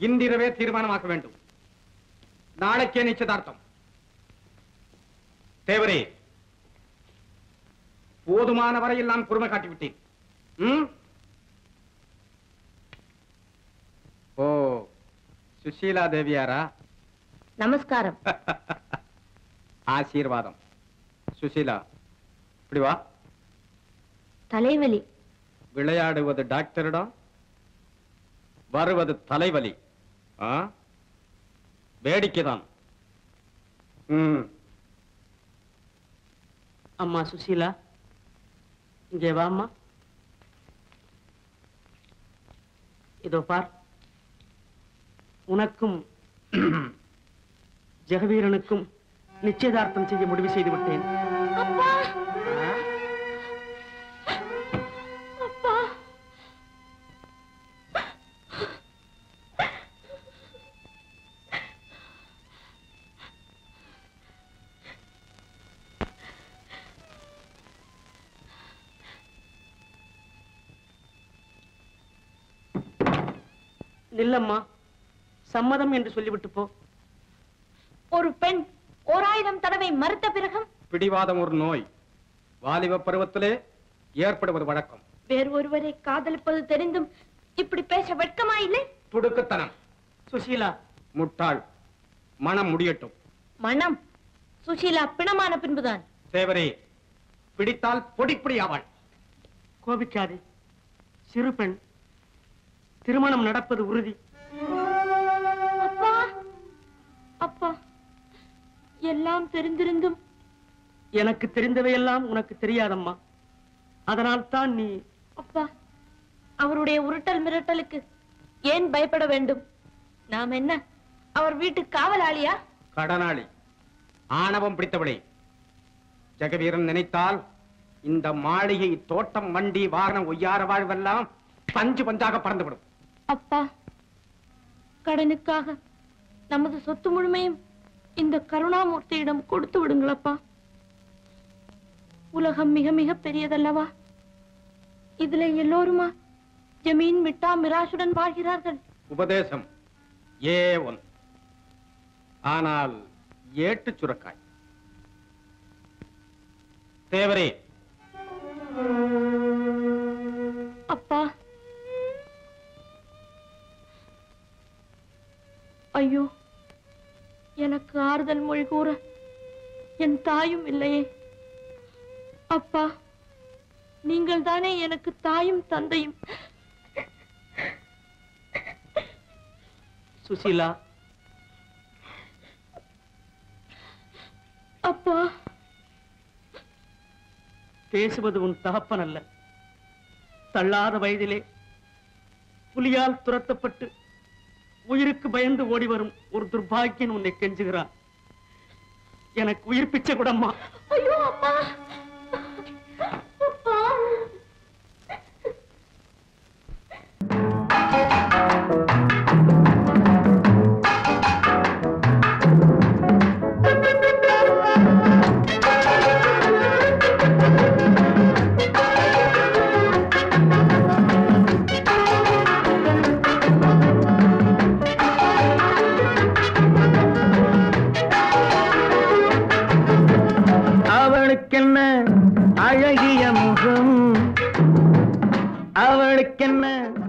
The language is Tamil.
இன்றிரவே தீர்மானமாக்க வேண்டும் நாளைக்கே நிச்சயதார்த்தம் தேவரே போதுமான வரையில் நான் பொறுமை காட்டிவிட்டேன் ம்? ஓ சுசீலா தேவியாரா நமஸ்காரம் ஆசீர்வாதம் சுசீலா இப்படி வா தலைவலி விளையாடுவது டாக்டரிடம் வருவது தலைவலி ஆ? வேடிக்கைதான் ம் அம்மா சுசீலா இங்கே வாம்மா இதோ பார் உனக்கும் ஜெகவீரனுக்கும் நிச்சயதார்த்தம் செய்ய முடிவு செய்து விட்டேன் அப்பா அப்பா நில்லம்மா சம்மதம் என்று சொல்லிவிட்டு போ ஒரு பெண் ஓராயிரம் தடவை மறுத்த பிறகும் பிடிவாதம் ஒரு நோய் வாலிப பருவத்திலே ஏற்படுவது வழக்கம் வேறு ஒருவரை காதலிப்பது தெரிந்தும் இப்படி பேச வெட்கமா இல்லை துடுக்குத்தனம் சுசீலா முட்டாள் மனம் முடியட்டும் மனம் சுஷீலா பிணமான பின்புதான் தேவரே பிடித்தால் பொடிப்பொடி ஆவாள் கோபிக்காதே சிறு பெண் திருமணம் நடப்பது உறுதி அப்பா அப்பா எல்லாம் தெரிந்திருந்தும் எனக்கு தெரிந்தவையெல்லாம் உனக்கு தெரியாதம்மா அதனால் தான் நீ அப்பா அவருடைய உருட்டல் மிரட்டலுக்கு ஏன் பயப்பட வேண்டும் நாம் என்ன அவர் வீட்டு காவலாளியா கடனாளி ஆணவம் பிடித்தவளே ஜெகவீரன் நினைத்தால் இந்த மாளிகை தோட்டம் வண்டி வாகனம் ஒய்யார வாழ்வெல்லாம் பஞ்சு பஞ்சாக பறந்துவிடும் அப்பா கடனுக்காக நமது சொத்து முழுமையும் இந்த கருணாமூர்த்தியிடம் கொடுத்து விடுங்களப்பா உலகம் மிக மிக பெரியதல்லவா இதுல எல்லோருமா ஜமீன் மிட்டா மிராசுடன் வாழ்கிறார்கள் உபதேசம் ஏ ஒன் ஆனால் ஏட்டு சுரக்காய் தேவரே அப்பா ஐயோ எனக்கு ஆறுதல் மொழி கூற என் தாயும் இல்லையே அப்பா நீங்கள் தானே எனக்கு தாயும் தந்தையும் சுசீலா அப்பா பேசுவது உன் தகப்பன் அல்ல தள்ளாத வயதிலே புலியால் துரத்தப்பட்டு உயிருக்கு பயந்து ஓடி வரும் ஒரு துர்பாக்கியன் உன்னை கெஞ்சுகிறான் எனக்கு உயிர் பிச்சை கூடம்மா ஐயோ அப்பா அப்பா அவளுக்கென்ன அழகிய முகம் அவளுக்கென்ன